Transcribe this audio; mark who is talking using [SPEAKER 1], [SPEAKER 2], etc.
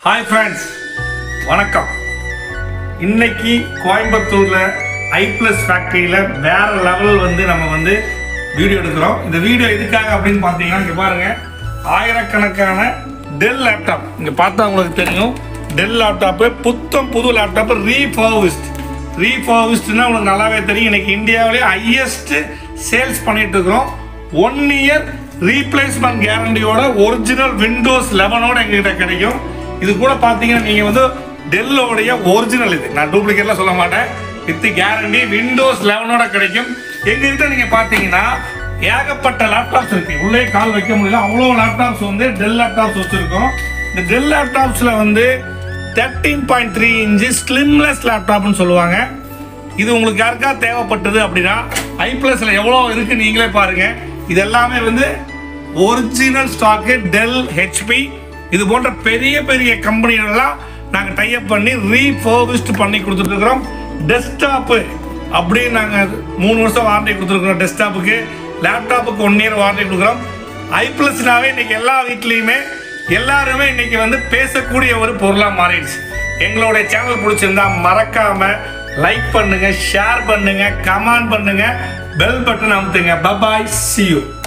[SPEAKER 1] hi friends வணக்கம் இன்னைக்கு கோயம்புத்தூர்ல ஐ பிளஸ் ஃபேக்டரியில வேற லெவல் வந்து நம்ம வந்து வீடியோ எடுக்கிறோம் இந்த வீடியோ எதுக்காக அப்படின்னு பார்த்தீங்கன்னா இங்க பாருங்க ஆயிரக்கணக்கான டெல் லேப்டாப் இங்க பார்த்தா உங்களுக்கு தெரியும் டெல் லேப்டாப்பு புத்தம் புது லேப்டாப் ரீஃபர்விஸ்ட் ரீஃபர்விஸ்ட்னா உங்களுக்கு நல்லாவே தெரியும் இன்னைக்கு இந்தியாவிலே ஹையஸ்ட் சேல்ஸ் பண்ணிட்டு இருக்கிறோம் ஒன் இயர் ரீப்ளேஸ்மெண்ட் கேரண்டியோட ஒரிஜினல் விண்டோஸ் லெவனோட எங்ககிட்ட கிடைக்கும் இது கூட பார்த்தீங்கன்னா நீங்கள் வந்து டெல்லோடைய ஒரிஜினல் இது நான் டூப்ளிகேட்லாம் சொல்ல மாட்டேன் வித் கேரண்டி விண்டோஸ் லெவனோட கிடைக்கும் எங்ககிட்ட நீங்கள் பார்த்தீங்கன்னா ஏகப்பட்ட லேப்டாப்ஸ் இருக்கு உள்ளே கால் வைக்க முடியல அவ்வளோ லேப்டாப்ஸ் வந்து டெல் லேப்டாப்ஸ் வச்சுருக்கோம் இந்த டெல் லேப்டாப்ஸில் வந்து thirteen point three inch slimless லேப்டாப்னு சொல்லுவாங்க இது உங்களுக்கு யாருக்கா தேவைப்பட்டது அப்படின்னா ஐ பிளஸ்ல எவ்வளோ இருக்கு நீங்களே பாருங்க இது எல்லாமே வந்து ஒரிஜினல் ஸ்டாக்கு டெல் ஹெச்பி இது போன்ற பெரிய பெரிய கம்பெனிகள்லாம் நாங்கள் டைப் பண்ணி ரீஃபர்பிஸ்ட் பண்ணி கொடுத்துட்ருக்குறோம் டெஸ்க்டாப்பு அப்படின்னு நாங்கள் மூணு வருஷம் வாரண்டி கொடுத்துருக்குறோம் டெஸ்க்டாப்புக்கு லேப்டாப்புக்கு ஒன் இயர் வாரண்டி கொடுக்குறோம் ஐ பிளஸ்னாவே இன்னைக்கு எல்லா வீட்லேயுமே எல்லாருமே இன்னைக்கு வந்து பேசக்கூடிய ஒரு பொருளாக மாறிடுச்சு எங்களுடைய சேனல் பிடிச்சிருந்தா மறக்காம லைக் பண்ணுங்க ஷேர் பண்ணுங்க கமெண்ட் பண்ணுங்க பெல் பட்டன் அமுத்துங்க பபாய் see you